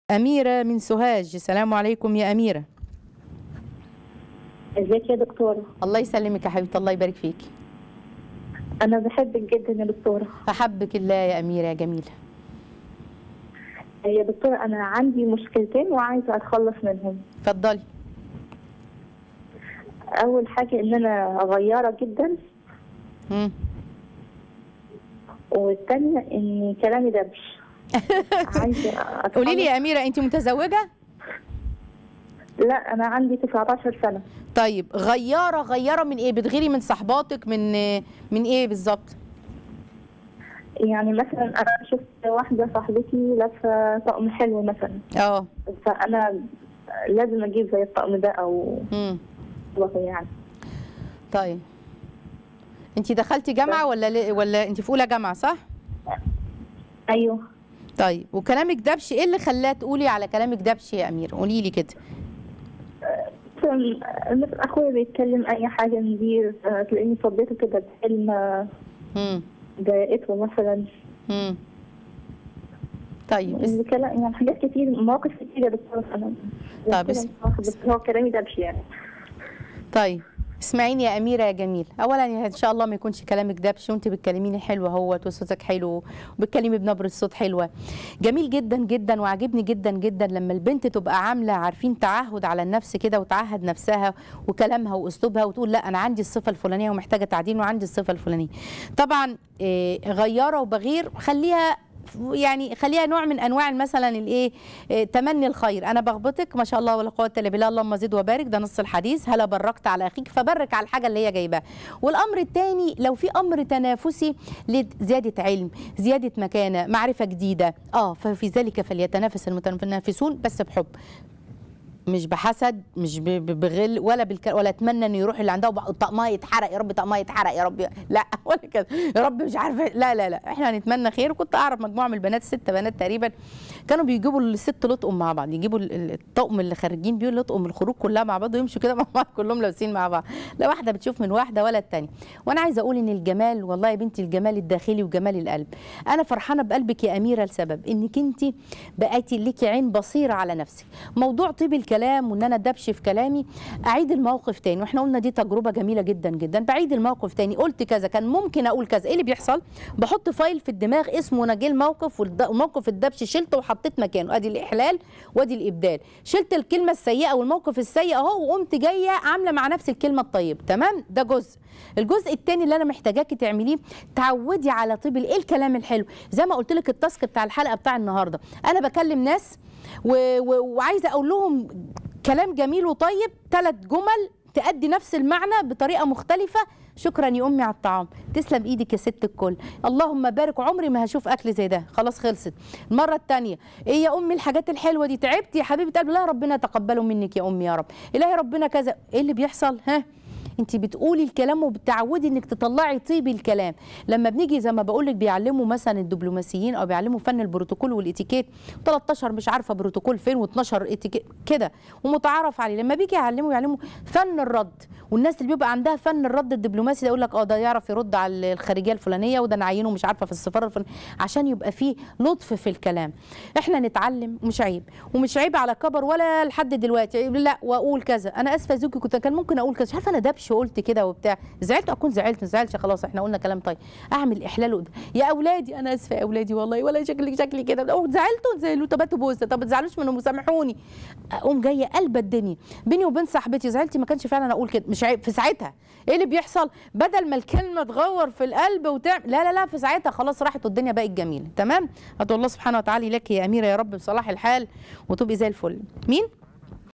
اميره من سوهاج السلام عليكم يا اميره ازيك يا دكتورة الله يسلمك يا حبيبتي الله يبارك فيكي أنا بحبك جدا يا دكتورة احبك الله يا اميره يا جميله يا دكتورة أنا عندي مشكلتين وعايزة أتخلص منهم اتفضلي أول حاجة إن أنا غيارة جدا مم. والتانية إن كلامي دبش عايزة أتخلص قولي لي يا اميره انت متزوجه لا أنا عندي 19 سنة طيب غياره غياره من ايه بتغيري من صحباتك من من ايه بالظبط يعني مثلا أنا شفت واحدة صاحبتي لابسة طقم حلو مثلا اه فأنا لازم أجيب زي الطقم ده أو امم وضع يعني طيب انت دخلتي جامعه ولا ل... ولا انت في اولى جامعه صح أيوه طيب وكلامك دبش ايه اللي خلاه تقولي على كلامك دبش يا اميره قولي لي كده مثلا مثلا أخويا بيتكلم أي حاجة ندير آه، تلاقيني صديته كده بكلمة امم ضايقته مثلا امم طيب بس الكلام يعني حاجات كتير مواقف كتير يا دكتور انا طب بس- بس هو كلامي دبش يعني طيب اسمعيني يا اميره يا جميل اولا يا ان شاء الله ما يكونش كلامك دبش وانت بتكلميني حلوه هو وصوتك حلو وبتكلمي بنبره صوت حلوه جميل جدا جدا وعاجبني جدا جدا لما البنت تبقى عامله عارفين تعهد على النفس كده وتعهد نفسها وكلامها واسلوبها وتقول لا انا عندي الصفه الفلانيه ومحتاجه تعديل وعندي الصفه الفلانيه طبعا إيه غياره وبغير خليها يعني خليها نوع من انواع مثلا الايه إيه، تمني الخير انا بغبطك ما شاء الله ولا قوه الا بالله اللهم زد وبارك ده نص الحديث هلا بركت على اخيك فبرك على الحاجه اللي هي جايباها والامر الثاني لو في امر تنافسي لزياده علم زياده مكانه معرفه جديده اه ففي ذلك فليتنافس المتنافسون بس بحب مش بحسد مش ب- ب- بغل ولا بالك ولا اتمنى انه يروح اللي عندها وبق- طقمها يتحرق يا رب طقمها يتحرق يا رب لا ولا كده يا رب مش عارفه لا لا لا احنا هنتمنى خير وكنت اعرف مجموعه من البنات ست بنات تقريبا كانوا بيجيبوا الست لطقم مع بعض يجيبوا ال- ال- الطقم اللي خارجين بيه لطقم الخروج كلها مع بعض ويمشوا كده مع بعض كلهم لابسين مع بعض لا واحده بتشوف من واحده ولا الثانيه وانا عايزه اقول ان الجمال والله يا بنتي الجمال الداخلي وجمال القلب انا فرحانه بقلبك يا اميره لسبب انك انت بقيتي ليكي عين بصيره على نفسك موضوع طيب الكلام وان انا دبش في كلامي اعيد الموقف تاني واحنا قلنا دي تجربه جميله جدا جدا بعيد الموقف تاني قلت كذا كان ممكن اقول كذا ايه اللي بيحصل بحط فايل في الدماغ اسمه انا جه الموقف والد- وموقف الدبش شلته وحطيت مكانه ادي الاحلال وادي الابدال شلت الكلمه السيئه والموقف السيء اهو وقمت جايه عامله مع نفسي الكلمه الطيبه تمام ده جزء الجزء الثاني اللي انا محتاجاكي تعمليه تعودي على طيب ايه الكلام الحلو زي ما قلت لك التاسك بتاع الحلقه بتاع النهارده انا بكلم ناس و... و... وعايزه اقول لهم كلام جميل وطيب ثلاث جمل تأدي نفس المعنى بطريقه مختلفه شكرا يا امي على الطعام تسلم ايدك يا ست الكل اللهم بارك عمري ما هشوف اكل زي ده خلاص خلصت المره الثانيه ايه يا امي الحاجات الحلوه دي تعبتي يا حبيبه قلبي لا ربنا يتقبله منك يا امي يا رب الهي ربنا كذا ايه اللي بيحصل ها انت بتقولي الكلام وبتعودي انك تطلعي طيب الكلام لما بنيجي زي ما بقول لك بيعلموا مثلا الدبلوماسيين او بيعلموا فن البروتوكول والاتيكيت 13 مش عارفه بروتوكول فين و12 اتيكيت كده ومتعارف عليه لما بيجي يعلموا يعلموا فن الرد والناس اللي بيبقى عندها فن الرد الدبلوماسي ده يقول لك اه ده يعرف يرد على الخارجيه الفلانيه وده نعينه مش عارفه في السفاره الفلانيه عشان يبقى فيه لطف في الكلام احنا نتعلم مش عيب ومش عيب على كبر ولا لحد دلوقتي لا واقول كذا انا اسفه يا زوجي كنت كان ممكن اقول كذا مش عارفه انا دبش وقلت كده وبتاع زعلت اكون زعلت ما زعلتش خلاص احنا قلنا كلام طيب اعمل احلال وده. يا اولادي انا اسفه يا اولادي والله ولا شكلي شكلي كده لو زعلتوا زعلوا طب هاتوا بوسه طب ما تزعلوش منهم وسامحوني اقوم جايه قلب الدنيا بيني وبين صاحبتي زعلتي ما كانش فعلا اقول كده مش عيب في ساعتها ايه اللي بيحصل بدل ما الكلمه تغور في القلب وتعمل لا لا لا في ساعتها خلاص راحت والدنيا بقت جميله تمام ادعو الله سبحانه وتعالى لك يا اميره يا رب بصلاح الحال وتبقي زي الفل مين